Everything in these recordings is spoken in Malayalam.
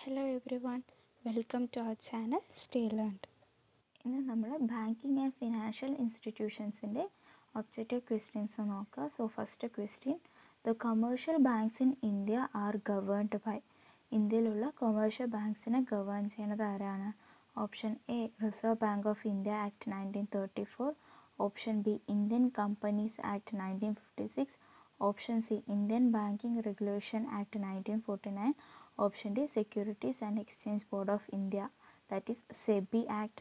Hello everyone welcome to our channel stay learned ഇന്ന് നമ്മൾ ബാങ്കിങ് ആൻഡ് ഫിനാൻഷ്യൽ ഇൻസ്റ്റിറ്റ്യൂഷൻസിൻ്റെ ഒബ്ജക്റ്റീവ് ക്വസ്റ്റ്യൻസ് നോക്കുക so first question the commercial banks in India are governed by ഇന്ത്യയിലുള്ള കൊമേഴ്ഷ്യൽ ബാങ്ക്സിനെ ഗവേൺ ചെയ്യുന്നത് ആരാണ് option A Reserve bank of India Act nineteen thirty four option B Indian Companies Act nineteen fifty six option C Indian Banking Regulation act nineteen forty nine option D Securities and Exchange Board of India that is SEBI Act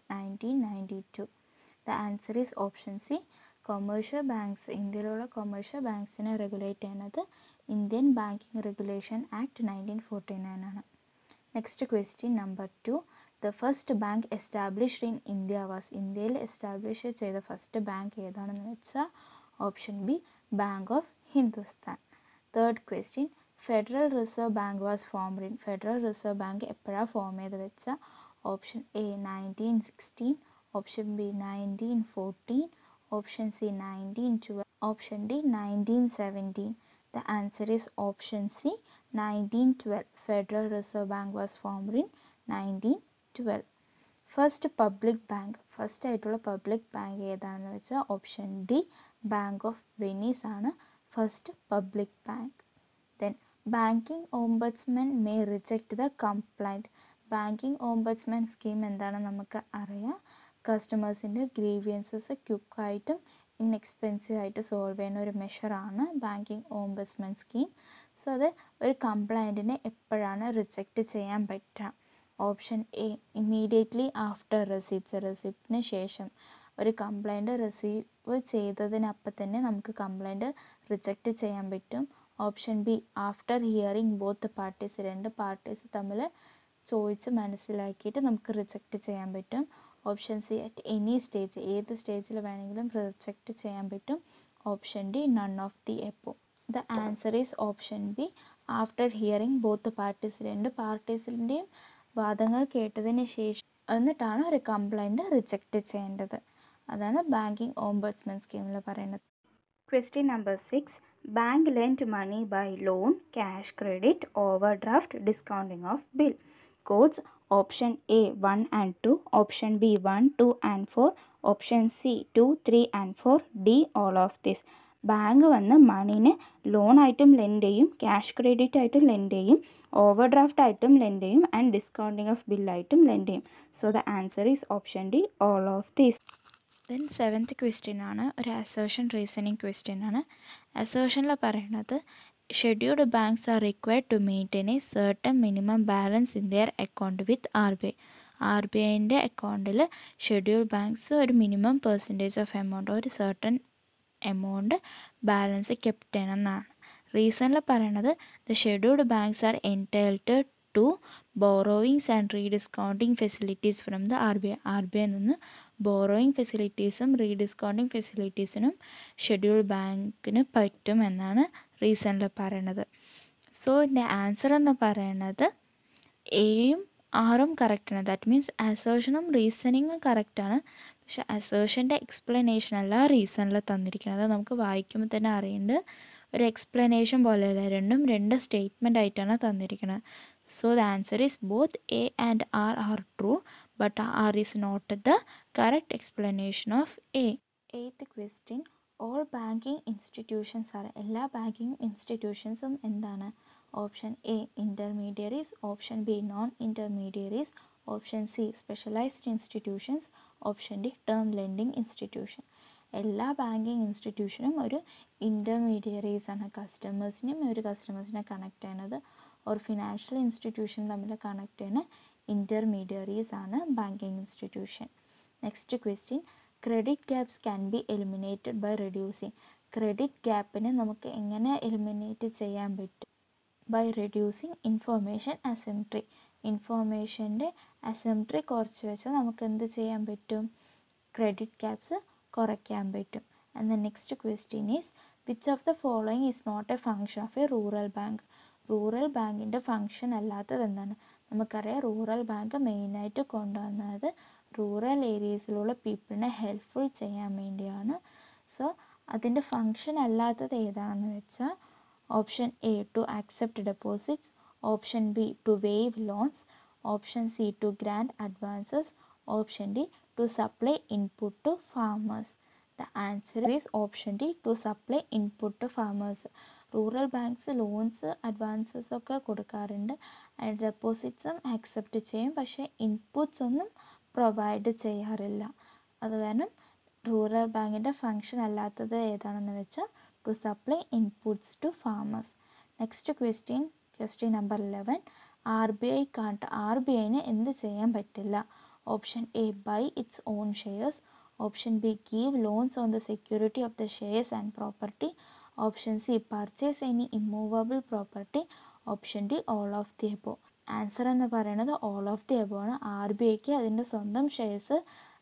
1992. The answer is option C. Commercial banks ഇന്ത്യയിലുള്ള കൊമേഴ്ഷ്യൽ ബാങ്ക്സിനെ റെഗുലേറ്റ് ചെയ്യുന്നത് Indian Banking Regulation act nineteen forty nine ആണ് next question number two the first bank established in India was ഇന്ത്യയിൽ എസ്റ്റാബ്ലിഷ് ചെയ്ത ഫസ്റ്റ് ബാങ്ക് ഏതാണെന്ന് വെച്ചാൽ option B bank of Hindustan third question federal Reserve Bank was formed in federal Reserve bank എപ്പോഴാണ് ഫോം ചെയ്ത് വെച്ചാൽ option A nineteen sixteen option B nineteen fourteen option C nineteen twelve option D nineteen seventeen the answer is option C nineteen twelve Federal Reserve Bank was formed in nineteen twelve first public bank first ആയിട്ടുള്ള പബ്ലിക് ബാങ്ക് ഏതാണെന്ന് വെച്ചാൽ option D Bank of Venice ആണ് first public bank then banking ombudsmen may reject the complaint banking ombudsmen scheme എന്താണെന്ന് നമുക്ക് അറിയാം കസ്റ്റമേഴ്സിൻ്റെ ഗ്രീവിയൻസസ് ക്യുക്കായിട്ടും ഇൻഎക്സ്പെൻസീവ് ആയിട്ട് സോൾവ് ചെയ്യുന്ന ഒരു മെഷറാണ് ബാങ്കിങ് ഓംബഡ്സ്മെൻ സ്കീം സോ അത് ഒരു കംപ്ലൈൻറ്റിനെ എപ്പോഴാണ് റിജക്റ്റ് ചെയ്യാൻ പറ്റുക option A immediately after receipts റെസിപ്റ്റിന് ശേഷം ഒരു കംപ്ലൈൻറ്റ് റിസീവ് ചെയ്തതിനപ്പം തന്നെ നമുക്ക് കംപ്ലൈൻറ്റ് റിജക്റ്റ് ചെയ്യാൻ പറ്റും option B after hearing both parties രണ്ട് പാർട്ടീസ് തമ്മിൽ ചോദിച്ച് മനസ്സിലാക്കിയിട്ട് നമുക്ക് റിജക്റ്റ് ചെയ്യാൻ പറ്റും option C at any stage ഏത് സ്റ്റേജിൽ വേണമെങ്കിലും റിജക്റ്റ് ചെയ്യാൻ പറ്റും option D none of the എപ്പോ the answer is option B after hearing both parties രണ്ട് പാർട്ടീസിൻ്റെയും വാദങ്ങൾ കേട്ടതിന് ശേഷം എന്നിട്ടാണ് ഒരു കംപ്ലൈൻറ്റ് റിജക്റ്റ് ചെയ്യേണ്ടത് അതാണ് ബാങ്കിങ് ഓംബഡ്സ്മെൻ സ്കീമിൽ പറയുന്നത് question number six bank lend money by loan cash credit overdraft discounting of bill codes option A one and two option B one two and four option C two three and four D all of this bank വന്ന് മണീനെ ലോണായിട്ടും ലെൻഡ് ചെയ്യും ക്യാഷ് ക്രെഡിറ്റ് ആയിട്ടും ലെൻഡ് ചെയ്യും ഓവർ ഡ്രാഫ്റ്റ് ആയിട്ടും ലെൻഡ് ചെയ്യും ആൻഡ് ഡിസ്കൗണ്ടിങ് ഓഫ് ബില്ലായിട്ടും ലെൻഡ് ചെയ്യും so the answer is option D all of these then seventh question ആണ് ഒരു അസേഷൻ റീസണിങ് ക്വസ്റ്റ്യൻ ആണ് അസേഷനിൽ പറയുന്നത് scheduled banks are required to maintain a certain minimum balance in their account with R B I R B ഐൻ്റെ അക്കൗണ്ടിൽ ഷെഡ്യൂൾഡ് ബാങ്ക്സ് ഒരു മിനിമം പെർസെൻറ്റേജ് ഓഫ് എമൗണ്ട് ഒരു സർട്ടൺ എമൗണ്ട് ബാലൻസ് കെപ്റ്റ് ചെയ്യണം എന്നാണ് റീസണിൽ പറയണത് the scheduled banks are entitled to borrowings and rediscounting facilities from the R B I R B I നിന്ന് ബോറോയിങ് ഫെസിലിറ്റീസും റീഡിസ്കൗണ്ടിങ് ഫെസിലിറ്റീസിനും ഷെഡ്യൂൾ ബാങ്കിന് പറ്റും എന്നാണ് റീസണിൽ പറയണത് സോ ഇതിൻ്റെ ആൻസർ എന്ന് പറയണത് എയും ആറും കറക്റ്റാണ് ദാറ്റ് മീൻസ് അസേഷനും റീസണിങ്ങും കറക്റ്റാണ് പക്ഷെ അസേഷൻ്റെ എക്സ്പ്ലനേഷൻ അല്ല റീസണിൽ തന്നിരിക്കുന്നത് നമുക്ക് വായിക്കുമ്പോൾ തന്നെ അറിയേണ്ടത് ഒരു എക്സ്പ്ലനേഷൻ പോലെയല്ല രണ്ടും രണ്ട് സ്റ്റേറ്റ്മെൻ്റ് ആയിട്ടാണ് തന്നിരിക്കുന്നത് so the answer is both A and R are true but R is not the correct explanation of A eighth question all banking institutions are എല്ലാ ബാങ്കിങ് ഇൻസ്റ്റിറ്റ്യൂഷൻസും എന്താണ് option A intermediaries option B non intermediaries option C specialised institutions option D term lending institution എല്ലാ ബാങ്കിങ് ഇൻസ്റ്റിറ്റ്യൂഷനും ഒരു ഇൻ്റർമീഡിയറീസ് ആണ് കസ്റ്റമേഴ്സിനെയും ഒരു കസ്റ്റമേഴ്സിനെ കണക്ട് ചെയ്യുന്നത് ഒരു ഫിനാൻഷ്യൽ ഇൻസ്റ്റിറ്റ്യൂഷൻ തമ്മിൽ കണക്ട് ചെയ്യുന്ന ഇൻ്റർമീഡിയറീസ് ആണ് banking institution next question credit gaps can be eliminated by reducing credit ഗ്യാപ്പിനെ നമുക്ക് എങ്ങനെ എലിമിനേറ്റ് ചെയ്യാൻ പറ്റും ബൈ റെഡ്യൂസിങ് ഇൻഫോർമേഷൻ അസിംട്രി ഇൻഫോർമേഷൻ്റെ അസിംട്രി കുറച്ച് വെച്ചാൽ നമുക്ക് എന്ത് ചെയ്യാൻ പറ്റും ക്രെഡിറ്റ് ഗ്യാപ്സ് കുറയ്ക്കാൻ പറ്റും and the next question is which of the following is not a function of a rural bank rural ബാങ്കിൻ്റെ ഫങ്ഷൻ അല്ലാത്തത് എന്താണ് നമുക്കറിയാം റൂറൽ ബാങ്ക് മെയിനായിട്ട് കൊണ്ടുവന്നത് റൂറൽ ഏരിയസിലുള്ള പീപ്പിളിനെ ഹെൽപ്ഫുൾ ചെയ്യാൻ വേണ്ടിയാണ് സോ അതിൻ്റെ ഫങ്ഷൻ അല്ലാത്തത് ഏതാണെന്ന് വെച്ചാൽ option A to accept deposits option B to waive loans option C to grant advances option D to supply input to farmers the answer is option D to supply input to farmers rural banks loans advances ഒക്കെ കൊടുക്കാറുണ്ട് ആൻഡ് ഡെപ്പോസിറ്റ്സും ആക്സെപ്റ്റ് ചെയ്യും പക്ഷേ ഇൻപുട്സ് ഒന്നും പ്രൊവൈഡ് ചെയ്യാറില്ല അത് കാരണം റൂറൽ ബാങ്കിൻ്റെ ഫങ്ഷൻ അല്ലാത്തത് ഏതാണെന്ന് വെച്ചാൽ to supply inputs to farmers next question question number eleven R B I can't R B ഐന് എന്ത് ചെയ്യാൻ പറ്റില്ല option A buy its own shares option B give loans on the security of the shares and property option C purchase any immovable property option D all of the above answer എന്ന് പറയുന്നത് ഓൾ ഓഫ് ദി എബോ ആണ് ആർ ബി ഐക്ക് അതിൻ്റെ സ്വന്തം ഷെയർസ്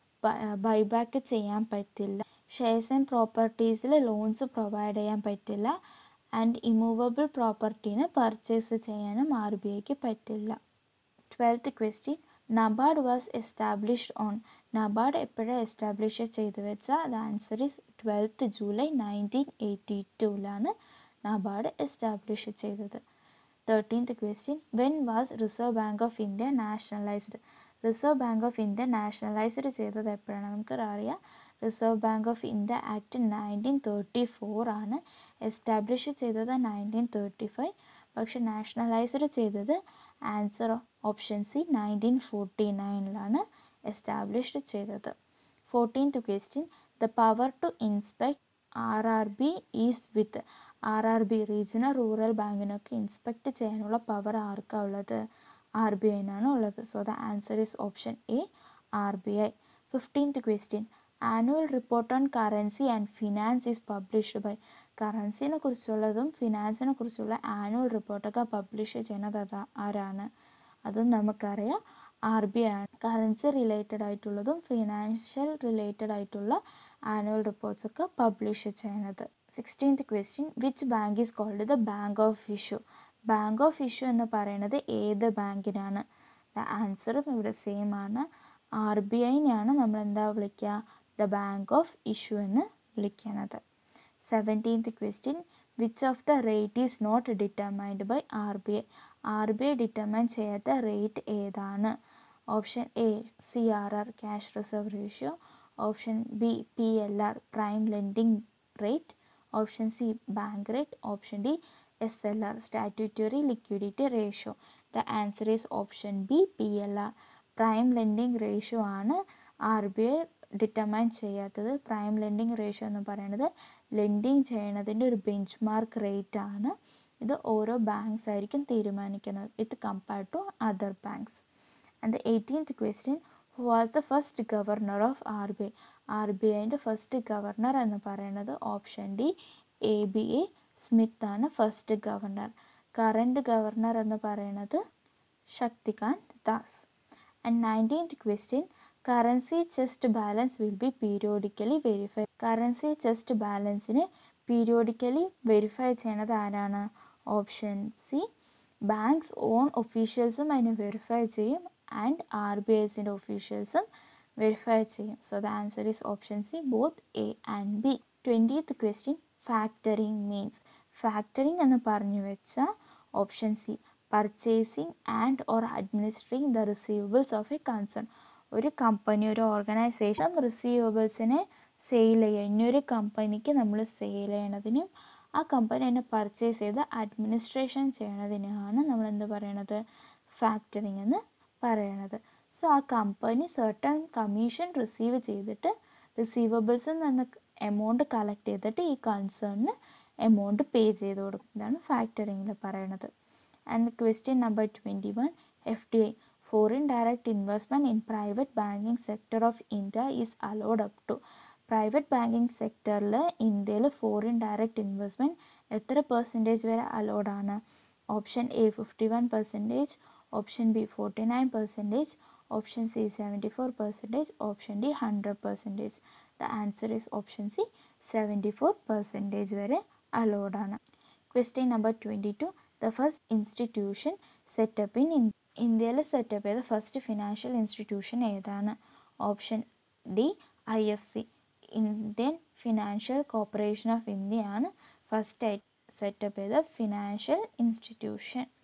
ബൈബാക്ക് ചെയ്യാൻ പറ്റില്ല ഷെയർസ് ആൻഡ് പ്രോപ്പർട്ടീസിൽ ലോൺസ് പ്രൊവൈഡ് ചെയ്യാൻ പറ്റില്ല ആൻഡ് ഇമ്മൂവബിൾ പ്രോപ്പർട്ടീനെ പർച്ചേസ് ചെയ്യാനും ആർ ബി ഐക്ക് പറ്റില്ല twelfth question NABARD was established on NABARD എപ്പോഴാണ് എസ്റ്റാബ്ലിഷ് ചെയ്തു വെച്ചാൽ the answer is twelfth July nineteen eighty ടൂവിലാണ് നബാർഡ് എസ്റ്റാബ്ലിഷ് ചെയ്തത് thirteenth question when was Reserve bank of India nationalised Reserve bank of India nationalised ചെയ്തത് എപ്പോഴാണ് നമുക്ക് അറിയാം Reserve bank of India Act nineteen thirty four ആണ് എസ്റ്റാബ്ലിഷ് ചെയ്തത് നയൻറ്റീൻ തേർട്ടി ഫൈവ് പക്ഷെ നാഷണലൈസ്ഡ് ചെയ്തത് answer option C nineteen forty നയനിലാണ് എസ്റ്റാബ്ലിഷ്ഡ് ചെയ്തത് fourteenth question the power to inspect R R B is with R R B regional rural ബാങ്കിനൊക്കെ ഇൻസ്പെക്ട് ചെയ്യാനുള്ള പവർ ആർക്കാണ് ഉള്ളത് ആർ ബി ഐനാണ് ഉള്ളത് so the answer is option A R B I fifteenth question annual report on currency and finance is published by കറൻസിനെ കുറിച്ചുള്ളതും ഫിനാൻസിനെ കുറിച്ചുള്ള ആനുവൽ റിപ്പോർട്ടൊക്കെ പബ്ലിഷ് ചെയ്യുന്നത് അതാ ആരാണ് അതും നമുക്കറിയാം ആർ ബി ഐ ആണ് കറൻസി റിലേറ്റഡ് ആയിട്ടുള്ളതും ഫിനാൻഷ്യൽ റിലേറ്റഡ് ആയിട്ടുള്ള ആനുവൽ റിപ്പോർട്ട്സ് ഒക്കെ പബ്ലിഷ് ചെയ്യുന്നത് sixteenth question which bank is called the bank of issue bank of issue എന്ന് പറയുന്നത് ഏത് ബാങ്കിനാണ് ദ ആൻസറും ഇവിടെ സെയിം ആണ് ആർ ബി ഐനെയാണ് നമ്മൾ എന്താ വിളിക്കുക ദ ബാങ്ക് ഓഫ് ഇഷ്യൂ എന്ന് വിളിക്കുന്നത് seventeenth question which of the rate is not determined by R B I R B I determine ചെയ്യാത്ത റേറ്റ് ഏതാണ് option A C R R cash reserve ratio option B P L R prime lending rate option C bank rate option D S L R statutory liquidity ratio the answer is option B P L R prime lending ratio ആണ് ആർ ബി ഐ ഡിറ്റർമൈൻ ചെയ്യാത്തത് പ്രൈം ലെൻഡിങ് റേഷ്യോ എന്ന് പറയുന്നത് ലെൻഡിങ് ചെയ്യണതിൻ്റെ ഒരു ബെഞ്ച് മാർക്ക് റേറ്റ് ആണ് ഇത് ഓരോ ബാങ്ക്സ് ആയിരിക്കും തീരുമാനിക്കുന്നത് with compared to other banks and the eighteenth question who was the first governor of R B I R B ഐൻ്റെ ഫസ്റ്റ് ഗവർണർ എന്ന് പറയുന്നത് option D A B A Smith ആണ് ഫസ്റ്റ് ഗവർണർ കറൻറ്റ് ഗവർണർ എന്ന് പറയുന്നത് Shaktikanta Das and nineteenth question currency chest balance will be periodically verify currency chest ബാലൻസിന് പീരിയോഡിക്കലി വെരിഫൈ ചെയ്യണത് ആരാണ് ഓപ്ഷൻ സി ബാങ്ക്സ് ഓൺ ഒഫീഷ്യൽസും അതിനെ വെരിഫൈ ചെയ്യും ആൻഡ് ആർ ബി ഐസിൻ്റെ ഒഫീഷ്യൽസും വെരിഫൈ ചെയ്യും so the answer is option C both A and B twentieth question factoring means factoring എന്ന് പറഞ്ഞു വെച്ചാൽ option C purchasing and or administrating the receivables of a concern ഒരു കമ്പനി ഒരു ഓർഗനൈസേഷൻ റിസീവബിൾസിനെ സെയിൽ ചെയ്യുക ഇനിയൊരു കമ്പനിക്ക് നമ്മൾ സെയിൽ ചെയ്യണതിനും ആ കമ്പനി അതിനെ പർച്ചേസ് ചെയ്ത് അഡ്മിനിസ്ട്രേഷൻ ചെയ്യണതിനാണ് നമ്മൾ എന്ത് പറയണത് ഫാക്ടറിങ് എന്ന് പറയണത് സോ ആ കമ്പനി സർട്ടൺ കമ്മീഷൻ റിസീവ് ചെയ്തിട്ട് റിസീവബിൾസിൽ നിന്ന് എമൗണ്ട് കളക്ട് ചെയ്തിട്ട് ഈ കൺസേണിന് എമൗണ്ട് പേ ചെയ്ത് കൊടുക്കും ഇതാണ് ഫാക്ടറിങ്ങിൽ പറയണത് and question number twenty one F D I foreign direct investment in private banking sector of India is allowed up to private banking സെക്ടറിൽ ഇന്ത്യയിൽ ഫോറിൻ ഡയറക്റ്റ് ഇൻവെസ്റ്റ്മെൻറ്റ് എത്ര പെർസെൻറ്റേജ് വരെ അലോഡാണ് option A fifty one percentage option B forty nine percentage option C seventy four percentage option D hundred percentage the answer is option C seventy four percentage വരെ അലോഡാണ് question number twenty two the first institution setup in India ഇന്ത്യയിൽ സെറ്റപ്പ് ചെയ്ത ഫസ്റ്റ് ഫിനാൻഷ്യൽ ഇൻസ്റ്റിറ്റ്യൂഷൻ ഏതാണ് option D I F C Indian financial corporation of ഇന്ത്യയാണ് ഫസ്റ്റ് സെറ്റപ്പ് ചെയ്ത financial institution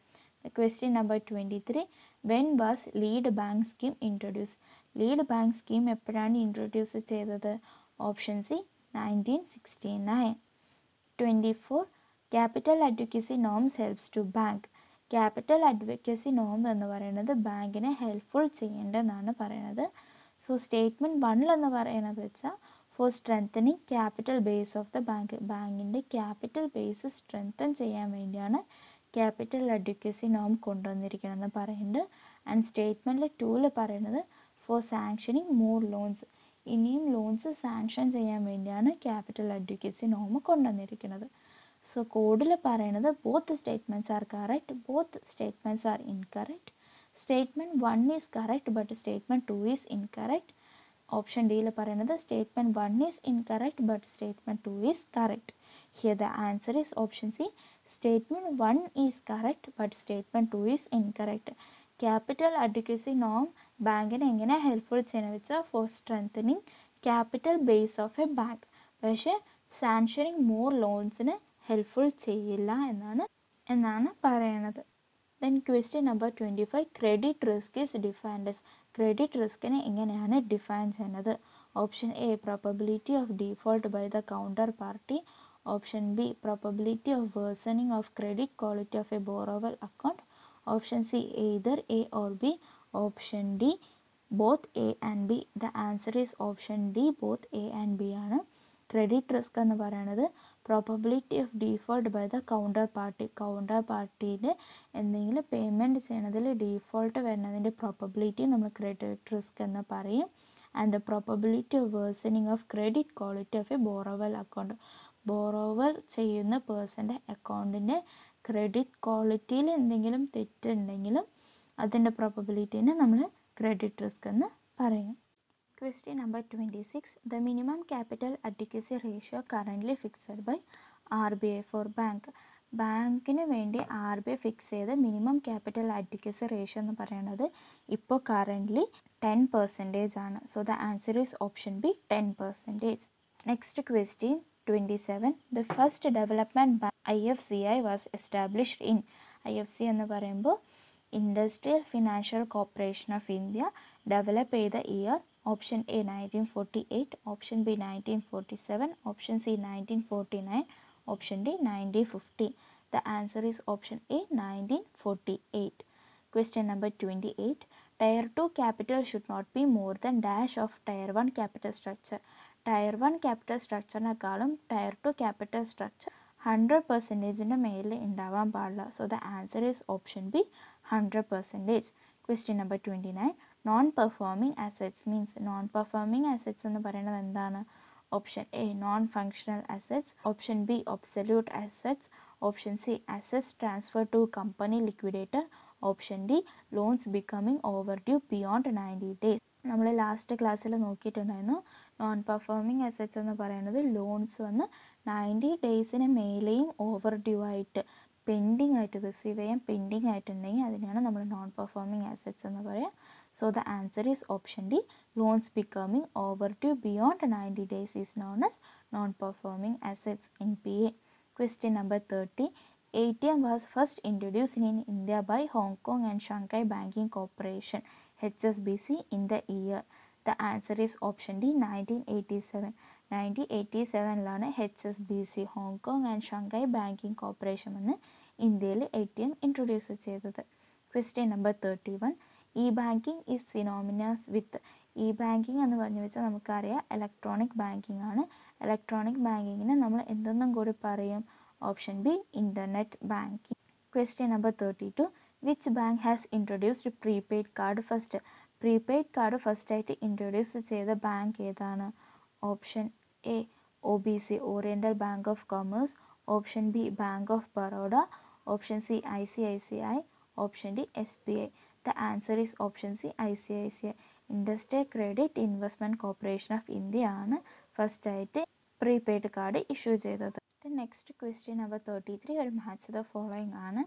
question number twenty three when was lead bank scheme introduce lead bank scheme എപ്പോഴാണ് ഇൻട്രൊഡ്യൂസ് ചെയ്തത് option C nineteen sixty nine twenty four capital advocacy norms helps to bank capital advocacy നോം എന്ന് പറയുന്നത് ബാങ്കിനെ ഹെൽപ്ഫുൾ ചെയ്യേണ്ടതെന്നാണ് പറയുന്നത് സോ സ്റ്റേറ്റ്മെൻറ്റ് വണ്ണിൽ എന്ന് പറയുന്നത് വെച്ചാൽ for strengthening capital base of the bank ബാങ്കിൻ്റെ ക്യാപിറ്റൽ ബേസ് സ്ട്രെങ്തൻ ചെയ്യാൻ വേണ്ടിയാണ് ക്യാപിറ്റൽ അഡ്വക്കസി നോം കൊണ്ടുവന്നിരിക്കണമെന്ന് പറയുന്നുണ്ട് ആൻഡ് സ്റ്റേറ്റ്മെൻറ്റിൽ ടൂവിൽ പറയുന്നത് ഫോർ സാങ്ഷനിങ് മോർ ലോൺസ് ഇനിയും ലോൺസ് സാങ്ഷൻ ചെയ്യാൻ വേണ്ടിയാണ് ക്യാപിറ്റൽ അഡ്വക്കസി നോം കൊണ്ടുവന്നിരിക്കുന്നത് സോ കോഡിൽ പറയുന്നത് both statements are correct both statements are incorrect statement one is correct but statement two is incorrect option ഡിയിൽ പറയുന്നത് statement one is incorrect but statement two is correct here the answer is option C statement one is correct but statement two is incorrect capital advocacy നോം ബാങ്കിനെ എങ്ങനെ ഹെൽപ്ഫുൾ ചെയ്യണമെന്ന് വെച്ചാൽ for strengthening capital base of a bank പക്ഷേ സാങ്ഷനിങ് മോർ ലോൺസിന് ഹെൽപ്ഫുൾ ചെയ്യില്ല എന്നാണ് എന്നാണ് പറയണത് then question number twenty five credit risk is defined as credit റിസ്കിനെ എങ്ങനെയാണ് ഡിഫൈൻ ചെയ്യുന്നത് option A probability of default by the counter party option B probability of worsening of credit quality of a borrower account option C either A or B option D both A and B the answer is option D both A and B ആണ് ക്രെഡിറ്റ് റിസ്ക് എന്ന് പറയുന്നത് probability of default by the counter party counter പാർട്ടിയിൽ എന്തെങ്കിലും പേയ്മെൻറ്റ് ചെയ്യണതിൽ ഡീഫോൾട്ട് വരുന്നതിൻ്റെ പ്രോബബിലിറ്റി നമ്മൾ ക്രെഡിറ്റ് റിസ്ക് എന്ന് പറയും and the probability of worsening of credit quality of a borrower account borrower ചെയ്യുന്ന പേഴ്സൻ്റെ അക്കൗണ്ടിൻ്റെ ക്രെഡിറ്റ് ക്വാളിറ്റിയിൽ എന്തെങ്കിലും തെറ്റുണ്ടെങ്കിലും അതിൻ്റെ പ്രോബബിലിറ്റീനെ നമ്മൾ ക്രെഡിറ്റ് റിസ്ക് എന്ന് പറയും Question number 26. The minimum capital adequacy ratio currently fixed by RBI for bank. ബാങ്കിന് വേണ്ടി ആർ ബി ഐ ഫിക്സ് ചെയ്ത മിനിമം ക്യാപിറ്റൽ അഡ്വക്കസി റേഷ്യോ എന്ന് പറയുന്നത് ഇപ്പോൾ കറൻ്റ്ലി ടെൻ പെർസെൻറ്റേജ് ആണ് so the answer is option B ten percentage next question twenty seven the first development bank I F C I was established in I F C എന്ന് പറയുമ്പോൾ industrial financial corporation of India develop ചെയ്ത year option A nineteen forty eight option B nineteen forty seven option C nineteen forty nine option D nineteen fifty the answer is option A nineteen forty eight question number twenty eight tier two capital should not be more than dash of tier one capital structure tier one capital സ്ട്രക്ചറിനേക്കാളും tier two capital structure hundred പെർസെൻറ്റേജിൻ്റെ മേലിൽ ഉണ്ടാവാൻ പാടില്ല so the answer is option B hundred percentage question number twenty nine non performing assets means non performing assets എന്ന് പറയുന്നത് എന്താണ് option A non functional assets option B obsolete assets option C assets transfer to company liquidator option D loans becoming over due beyond ninety days നമ്മൾ ലാസ്റ്റ് ക്ലാസ്സിൽ നോക്കിയിട്ടുണ്ടായിരുന്നു നോൺ പെർഫോമിംഗ് അസറ്റ്സ് എന്ന് പറയുന്നത് ലോൺസ് വന്ന് നയൻറ്റി ഡേയ്സിന് മേലെയും ഓവർ ഡ്യൂ ആയിട്ട് പെൻഡിങ് ആയിട്ട് റിസീവ് ചെയ്യാൻ പെൻഡിങ് ആയിട്ടുണ്ടെങ്കിൽ അതിനാണ് നമ്മൾ നോൺ പെർഫോമിംഗ് അസറ്റ്സ് എന്ന് പറയുക so the answer is option D loans becoming over due beyond ninety days is non as non performing assets N P A question number thirty A T M was first introduced in India by Hong Kong and Shanghai banking corporation H S B C in the year the answer is option D nineteen eighty seven nineteen eighty സെവനിലാണ് H S B C Hong Kong and Shanghai banking corporation എന്ന് ഇന്ത്യയിൽ എ ടി എം ഇൻട്രൊഡ്യൂസ് ചെയ്തത് question number thirty one E banking is synonymous with E banking എന്ന് പറഞ്ഞു വെച്ചാൽ നമുക്കറിയാം ഇലക്ട്രോണിക് ബാങ്കിങ് ആണ് ഇലക്ട്രോണിക് ബാങ്കിങ്ങിന് നമ്മൾ എന്തൊന്നും കൂടി പറയും option B internet banking question number thirty two which bank has introduced prepaid card first prepaid card ഫസ്റ്റായിട്ട് ഇൻട്രൊഡ്യൂസ് ചെയ്ത ബാങ്ക് ഏതാണ് option A O B C oriental bank of commerce option B bank of Baroda option C I C I C I option D S B I the answer is option C I C I C I industrial credit investment corporation of India ആണ് ഫസ്റ്റായിട്ട് പ്രീപെയ്ഡ് കാർഡ് ഇഷ്യൂ ചെയ്തത് next question number thirty three ഒരു മാച്ച് ദ ഫോളോയിങ് ആണ്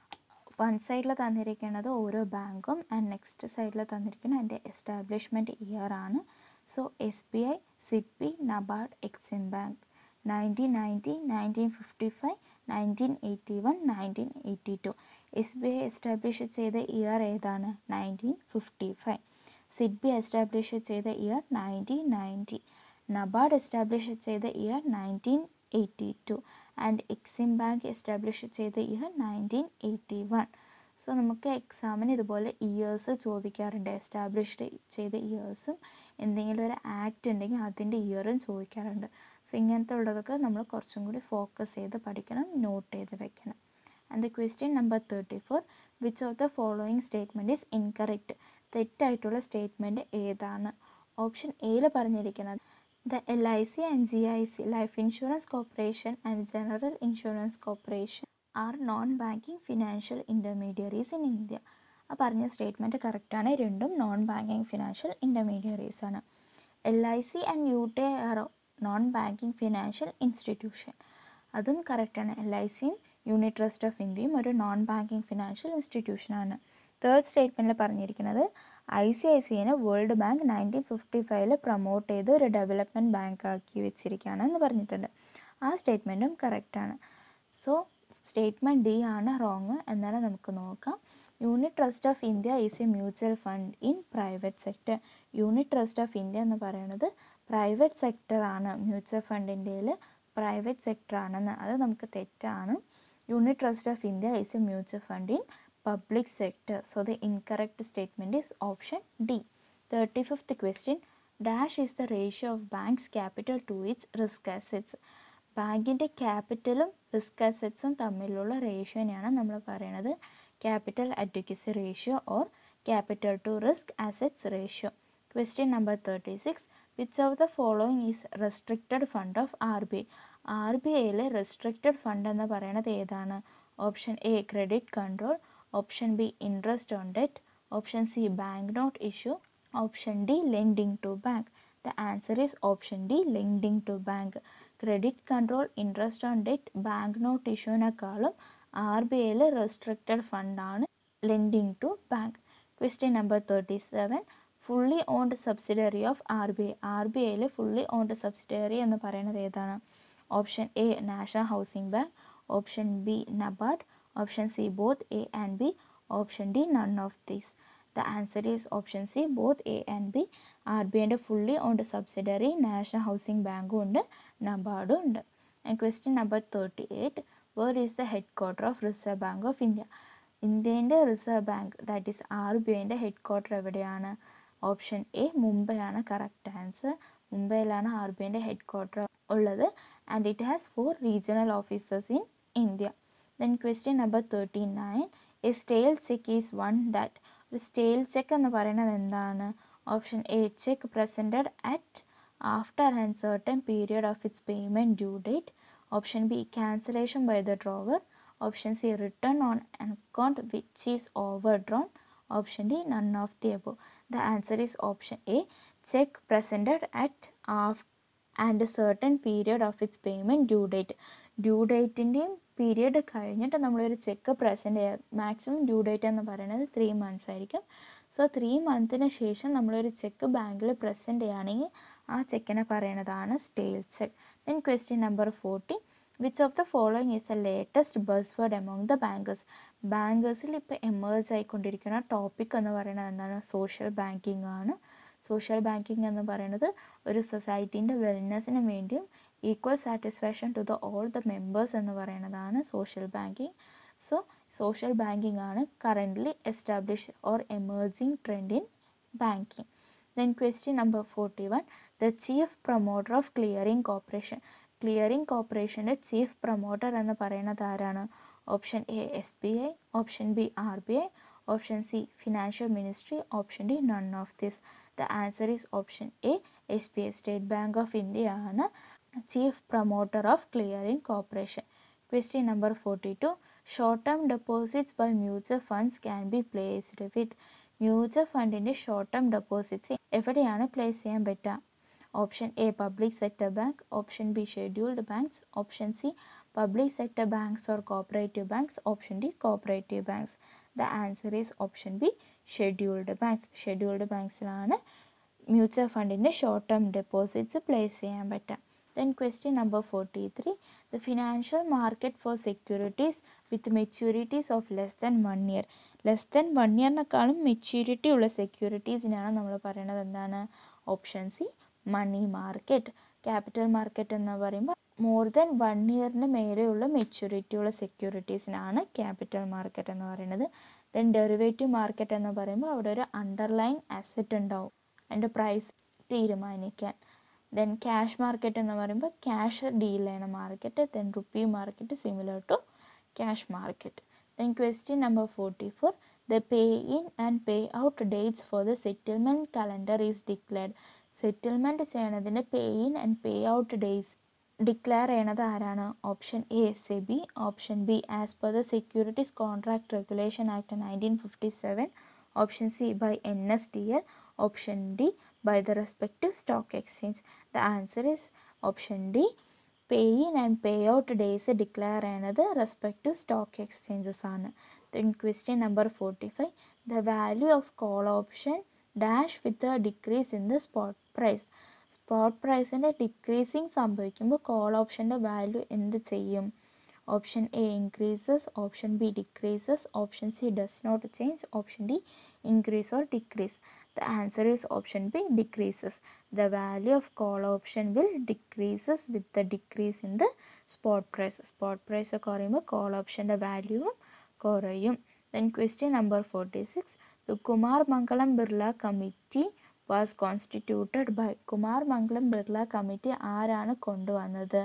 വൺ സൈഡിൽ തന്നിരിക്കുന്നത് ഓരോ ബാങ്കും ആൻഡ് നെക്സ്റ്റ് സൈഡിൽ തന്നിരിക്കുന്നത് അതിൻ്റെ എസ്റ്റാബ്ലിഷ്മെൻറ്റ് ഇയർ ആണ് so S B I SIDBI NABARD EXIM bank nineteen ninety nineteen fifty five nineteen eighty one nineteen eighty two S B I establish ചെയ്ത ഇയർ ഏതാണ് nineteen fifty five SIDBI establish ചെയ്ത year nineteen ninety NABARD establish ചെയ്ത year nineteen eighty two and EXIM bank establish ചെയ്ത year nineteen eighty one so നമുക്ക് എക്സാമിന് ഇതുപോലെ ഇയേഴ്സ് ചോദിക്കാറുണ്ട് എസ്റ്റാബ്ലിഷ്ഡ് ചെയ്ത ഇയേഴ്സും എന്തെങ്കിലും ഒരു ആക്ട് ഉണ്ടെങ്കിൽ അതിൻ്റെ ഇയറും ചോദിക്കാറുണ്ട് സോ ഇങ്ങനത്തെ ഉള്ളതൊക്കെ നമ്മൾ കുറച്ചും കൂടി ഫോക്കസ് ചെയ്ത് പഠിക്കണം നോട്ട് ചെയ്ത് വെക്കണം and the question number thirty four which of the following statement is incorrect തെറ്റായിട്ടുള്ള സ്റ്റേറ്റ്മെൻറ്റ് ഏതാണ് ഓപ്ഷൻ എയിൽ പറഞ്ഞിരിക്കുന്നത് the L I C and G I C life insurance corporation and general insurance corporation are non banking financial intermediaries in India ആ പറഞ്ഞ സ്റ്റേറ്റ്മെൻറ്റ് കറക്റ്റാണ് രണ്ടും നോൺ ബാങ്കിങ് ഫിനാൻഷ്യൽ ഇൻ്റർമീഡിയറീസ് ആണ് L I C and U T are non banking financial institution അതും കറക്റ്റാണ് എൽ ഐ സിയും യൂണിറ്റ് ട്രസ്റ്റ് ഓഫ് ഇന്ത്യയും ഒരു നോൺ ബാങ്കിങ് ഫിനാൻഷ്യൽ ഇൻസ്റ്റിറ്റ്യൂഷനാണ് തേർഡ് സ്റ്റേറ്റ്മെൻറ്റിൽ പറഞ്ഞിരിക്കുന്നത് ഐ സി ഐ സി ഐനെ വേൾഡ് ബാങ്ക് നയൻറ്റീൻ ഫിഫ്റ്റി ഫൈവിൽ പ്രൊമോട്ട് ചെയ്ത് ഒരു ഡെവലപ്മെൻറ്റ് ബാങ്ക് ആക്കി വെച്ചിരിക്കുകയാണ് എന്ന് പറഞ്ഞിട്ടുണ്ട് ആ സ്റ്റേറ്റ്മെൻറ്റും കറക്റ്റാണ് സോ സ്റ്റേറ്റ്മെൻറ്റ് ഡി ആണ് റോങ് എന്നാലും നമുക്ക് നോക്കാം unit trust of India is a mutual fund in private sector unit trust of India എന്ന് പറയുന്നത് പ്രൈവറ്റ് സെക്ടറാണ് മ്യൂച്വൽ ഫണ്ടിൻ്റെയിൽ പ്രൈവറ്റ് സെക്ടറാണെന്ന് അത് നമുക്ക് തെറ്റാണ് unit trust of India is a mutual fund in public sector so the incorrect statement is option D thirty fifth question dash is the ratio of bank's capital to its risk assets ബാങ്കിൻ്റെ ക്യാപിറ്റലും റിസ്ക് അസറ്റ്സും തമ്മിലുള്ള റേഷ്യോനെയാണ് നമ്മൾ പറയുന്നത് capital advocacy ratio or capital to risk assets ratio question number thirty six which of the following is restricted fund of R B I R B ഐയിലെ റെസ്ട്രിക്റ്റഡ് ഫണ്ട് എന്ന് പറയുന്നത് ഏതാണ് option A credit control option B interest on debt option C bank note issue option D lending to bank the answer is option D lending to bank credit control interest on debt bank note ഇഷ്യൂവിനേക്കാളും ആർ ബി ഐയിൽ റെസ്ട്രിക്റ്റഡ് ഫണ്ടാണ് lending to bank question number thirty seven fully owned subsidiary of R B I R B ഐയിൽ ഫുള്ളി ഓൺഡ് സബ്സിഡറി എന്ന് പറയുന്നത് ഏതാണ് option A national housing bank option B NABARD option C both A and B option D none of these the answer is option C both A and B R B ഐൻ്റെ fully owned subsidiary national housing ബാങ്കും ഉണ്ട് നബാർഡും ഉണ്ട് and question number thirty eight where is the head quarter of reserve bank of India ഇന്ത്യൻ്റെ reserve bank that is R B ഐൻ്റെ ഹെഡ് ക്വാർട്ടർ എവിടെയാണ് ഓപ്ഷൻ എ മുംബൈയാണ് കറക്റ്റ് ആൻസർ മുംബൈയിലാണ് ആർ ബി ഐൻ്റെ ഹെഡ് ക്വാർട്ടർ ഉള്ളത് and it has four regional officers in India then question number thirty nine A stale cheque is one that ഒരു സ്റ്റേൽ ചെക്ക് എന്ന് പറയുന്നത് എന്താണ് option A cheque presented at after and certain period of its payment due date option B cancellation by the drawer option C return on account which is over drawn option D none of the above the answer is option A cheque presented at ആഫ് and certain period of its payment due date due ഡേറ്റിൻ്റെയും പീരിയഡ് കഴിഞ്ഞിട്ട് നമ്മളൊരു ചെക്ക് പ്രസൻറ്റ് ചെയ്യുക മാക്സിമം ഡ്യൂ ഡേറ്റ് എന്ന് പറയുന്നത് ത്രീ മന്ത്സ് ആയിരിക്കും സോ ത്രീ മന്തിന് ശേഷം നമ്മളൊരു ചെക്ക് ബാങ്കിൽ പ്രസൻറ്റ് ചെയ്യുകയാണെങ്കിൽ ആ ചെക്കിനെ പറയുന്നതാണ് stale cheque then question number forty which of the following is the latest buzzword among the bankers ബാങ്കേഴ്സിൽ ഇപ്പോൾ എമേർജ് ആയിക്കൊണ്ടിരിക്കുന്ന ടോപ്പിക് എന്ന് പറയുന്നത് എന്താണ് സോഷ്യൽ ബാങ്കിങ് ആണ് സോഷ്യൽ ബാങ്കിങ് എന്ന് പറയുന്നത് ഒരു സൊസൈറ്റീൻ്റെ വെൽനെസ്സിന് വേണ്ടിയും equal satisfaction to the all the members എന്ന് പറയുന്നതാണ് social banking so social banking ആണ് currently establish or emerging trend in banking then question number forty one the chief promoter of clearing corporation clearing കോർപ്പറേഷൻ്റെ ചീഫ് പ്രൊമോട്ടർ എന്ന് പറയുന്നത് ആരാണ് option A S B I option B R B I option C financial ministry option D none of this the answer is option A S B I State Bank of India ആണ് chief promoter of clearing corporation question number forty two short term deposits by mutual funds can be placed with mutual ഫണ്ടിൻ്റെ ഷോർട്ട് ടേം ഡെപ്പോസിറ്റ്സ് എവിടെയാണ് പ്ലേസ് ചെയ്യാൻ പറ്റുക option A public sector bank option B scheduled banks option C public sector banks or cooperative banks option D cooperative banks the answer is option B scheduled banks scheduled ബാങ്ക്സിലാണ് മ്യൂച്വൽ ഫണ്ടിൻ്റെ ഷോർട്ട് ടേം ഡെപ്പോസിറ്റ്സ് പ്ലേസ് ചെയ്യാൻ പറ്റുക Then question number 43. The financial market for securities with maturities of less than one year. Less than one ഇയറിനേക്കാളും മെച്യൂരിറ്റി ഉള്ള സെക്യൂരിറ്റീസിനാണ് നമ്മൾ പറയുന്നത് എന്താണ് option C money market capital market എന്ന് പറയുമ്പോൾ മോർ ദെൻ വൺ ഇയറിന് മേലെയുള്ള മെച്യൂരിറ്റി ഉള്ള സെക്യൂരിറ്റീസിനാണ് ക്യാപിറ്റൽ മാർക്കറ്റ് എന്ന് പറയുന്നത് ദെൻ ഡെറിവേറ്റീവ് മാർക്കറ്റ് എന്ന് പറയുമ്പോൾ അവിടെ ഒരു അണ്ടർലൈൻ അസറ്റ് ഉണ്ടാവും അതിൻ്റെ പ്രൈസ് തീരുമാനിക്കാൻ ദെൻ ക്യാഷ് മാർക്കറ്റ് എന്ന് പറയുമ്പോൾ ക്യാഷ് ഡീൽ ചെയ്യണ market then rupee market similar to cash market then question number forty four the pay in and pay out dates for the settlement calendar is declared settlement ചെയ്യണതിൻ്റെ pay in and pay out days declare ചെയ്യണത് ആരാണ് option A SEBI option B as per the securities contract regulation act nineteen fifty seven option C by N S D L option D by the respective stock exchange the answer is option D pay in and pay out days declare ചെയ്യണത് റെസ്പെക്റ്റീവ് സ്റ്റോക്ക് എക്സ്ചേഞ്ചസ് ആണ് then question number forty five the value of call option dash with decrease in the spot price spot പ്രൈസിൻ്റെ ഡിക്രീസിങ് സംഭവിക്കുമ്പോൾ കോൾ ഓപ്ഷൻ്റെ വാല്യൂ എന്ത് ചെയ്യും option A increases option B decreases option C does not change option D increase or decrease the answer is option B decreases the value of call option will decreases with the decrease in the spot price spot price കുറയുമ്പോൾ കോൾ ഓപ്ഷൻ്റെ വാല്യൂവും കുറയും then question number forty six the Kumar Mangalam Birla committee was constituted by Kumar Mangalam Birla committee ആരാണ് കൊണ്ടുവന്നത്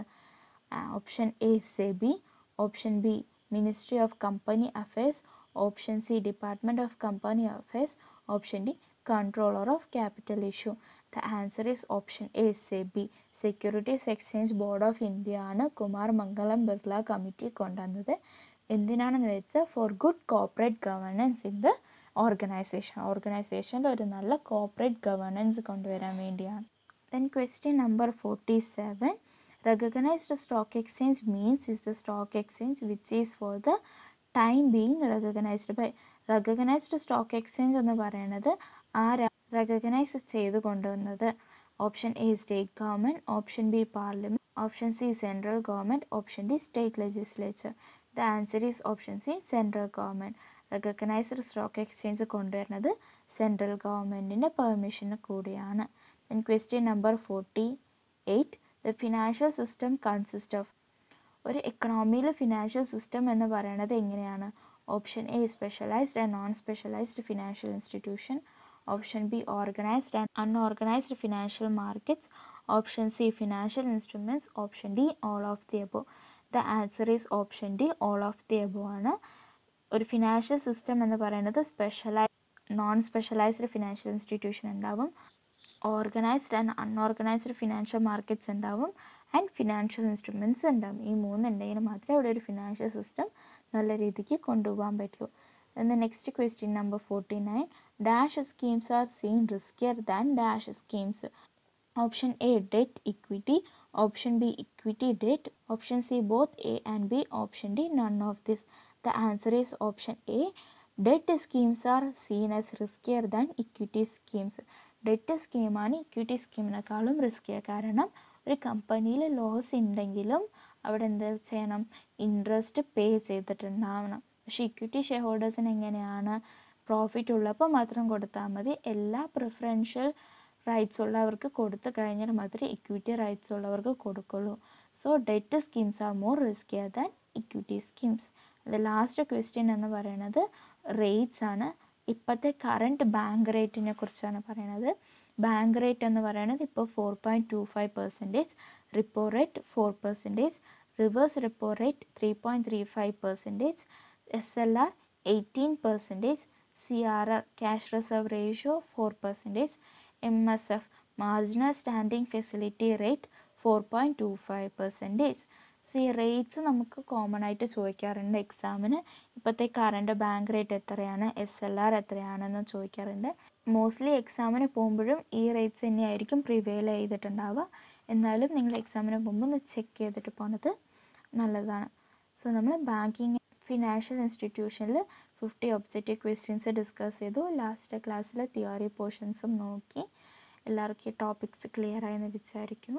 option A SEBI option B ministry of company affairs option C department of company affairs option D controller of capital issue the answer is option A SEBI Securities Exchange Board of India ആണ് കുമാർ മംഗളം ബിർള കമ്മിറ്റി കൊണ്ടുവന്നത് എന്തിനാണെന്ന് വെച്ചാൽ for good corporate governance in the organisation ഓർഗനൈസേഷനിൽ ഒരു നല്ല കോപ്പറേറ്റ് ഗവർണൻസ് കൊണ്ടുവരാൻ വേണ്ടിയാണ് then question number forty seven recognised stock exchange means is the stock exchange which is for the time being recognised by recognised stock exchange എന്ന് പറയുന്നത് ആരാ റെക്കഗ്നൈസ് ചെയ്ത് കൊണ്ടുവന്നത് option A state government option B parliament option C central government option D state legislature the answer is option C central government recognised stock exchange കൊണ്ടുവരുന്നത് സെൻട്രൽ ഗവൺമെൻറ്റിൻ്റെ പെർമിഷന് കൂടിയാണ് then question number forty eight the financial system consist of ഒരു എക്കണോമിയിൽ ഫിനാൻഷ്യൽ സിസ്റ്റം എന്ന് പറയുന്നത് എങ്ങനെയാണ് option A specialised and non specialised financial institution option B organised and unorganised financial markets option C financial instruments option D all of the above the answer is option D all of the above ആണ് ഒരു ഫിനാൻഷ്യൽ സിസ്റ്റം എന്ന് പറയുന്നത് സ്പെഷ്യലൈ നോൺ സ്പെഷ്യലൈസ്ഡ് ഫിനാൻഷ്യൽ ഇൻസ്റ്റിറ്റ്യൂഷൻ ഉണ്ടാവും organised and unorganised financial markets ഉണ്ടാവും ആൻഡ് ഫിനാൻഷ്യൽ ഇൻസ്ട്രുമെൻറ്റ്സ് ഉണ്ടാവും ഈ മൂന്നുണ്ടെങ്കിൽ മാത്രമേ അവിടെ ഒരു ഫിനാൻഷ്യൽ സിസ്റ്റം നല്ല രീതിക്ക് കൊണ്ടുപോകാൻ പറ്റുള്ളൂ then the next question number 49 dash schemes are seen riskier than dash schemes option a debt equity option b equity debt option c both a and b option d none of this the answer is option a debt schemes are seen as riskier than equity schemes debt സ്കീമാണ് ഇക്വിറ്റി സ്കീമിനേക്കാളും റിസ്കിയ കാരണം ഒരു കമ്പനിയിൽ ലോസ് ഉണ്ടെങ്കിലും അവിടെ എന്ത് ചെയ്യണം ഇൻട്രസ്റ്റ് പേ ചെയ്തിട്ടുണ്ടാവണം പക്ഷേ ഇക്വിറ്റി ഷെയർ ഹോൾഡേഴ്സിന് എങ്ങനെയാണ് പ്രോഫിറ്റ് ഉള്ളപ്പോൾ മാത്രം കൊടുത്താൽ മതി എല്ലാ പ്രിഫറൻഷ്യൽ റൈറ്റ്സ് ഉള്ളവർക്ക് കൊടുത്തു കഴിഞ്ഞാൽ മാത്രമേ ഇക്വിറ്റി റൈറ്റ്സ് ഉള്ളവർക്ക് കൊടുക്കുള്ളൂ so debt schemes are more riskier than equity schemes അത് ലാസ്റ്റ് ക്വസ്റ്റ്യൻ എന്ന് പറയുന്നത് റേറ്റ്സ് ആണ് ഇപ്പോഴത്തെ കറണ്ട് ബാങ്ക് റേറ്റിനെ കുറിച്ചാണ് പറയുന്നത് ബാങ്ക് റേറ്റ് എന്ന് പറയുന്നത് ഇപ്പോൾ four point two five percentage repo rate four percentage reverse repo rate three point three five percentage S L R eighteen percentage C R R cash reserve ratio four percentage M S F marginal standing facility rate four point two five percentage C rates നമുക്ക് കോമൺ ആയിട്ട് ചോദിക്കാറുണ്ട് എക്സാമിന് ഇപ്പോഴത്തെ കറണ്ട് ബാങ്ക് റേറ്റ് എത്രയാണ് എസ് എൽ ആർ എത്രയാണെന്ന് ചോദിക്കാറുണ്ട് മോസ്റ്റ്ലി എക്സാമിന് പോകുമ്പോഴും ഈ റേറ്റ്സ് തന്നെയായിരിക്കും പ്രിവെയിൽ ചെയ്തിട്ടുണ്ടാവുക എന്നാലും നിങ്ങൾ എക്സാമിന് പോകുമ്പോൾ ഒന്ന് ചെക്ക് ചെയ്തിട്ട് പോകുന്നത് നല്ലതാണ് സോ നമ്മൾ ബാങ്കിങ് ഫിനാൻഷ്യൽ ഇൻസ്റ്റിറ്റ്യൂഷനിൽ ഫിഫ്റ്റി ഒബ്ജക്റ്റീവ് ക്വസ്റ്റ്യൻസ് ഡിസ്കസ് ചെയ്തു ലാസ്റ്റ് ക്ലാസ്സിൽ തിയറി പോർഷൻസും നോക്കി എല്ലാവർക്കും ഈ ടോപ്പിക്സ് ക്ലിയർ ആയെന്ന് വിചാരിക്കുന്നു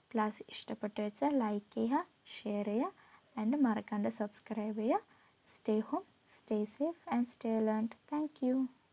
ക്ലാസ് ഇഷ്ടപ്പെട്ടു വെച്ചാൽ ലൈക്ക് ചെയ്യുക ഷെയർ ചെയ്യുക ആൻഡ് മറക്കാണ്ട് സബ്സ്ക്രൈബ് ചെയ്യുക stay home stay safe and stay learned thank U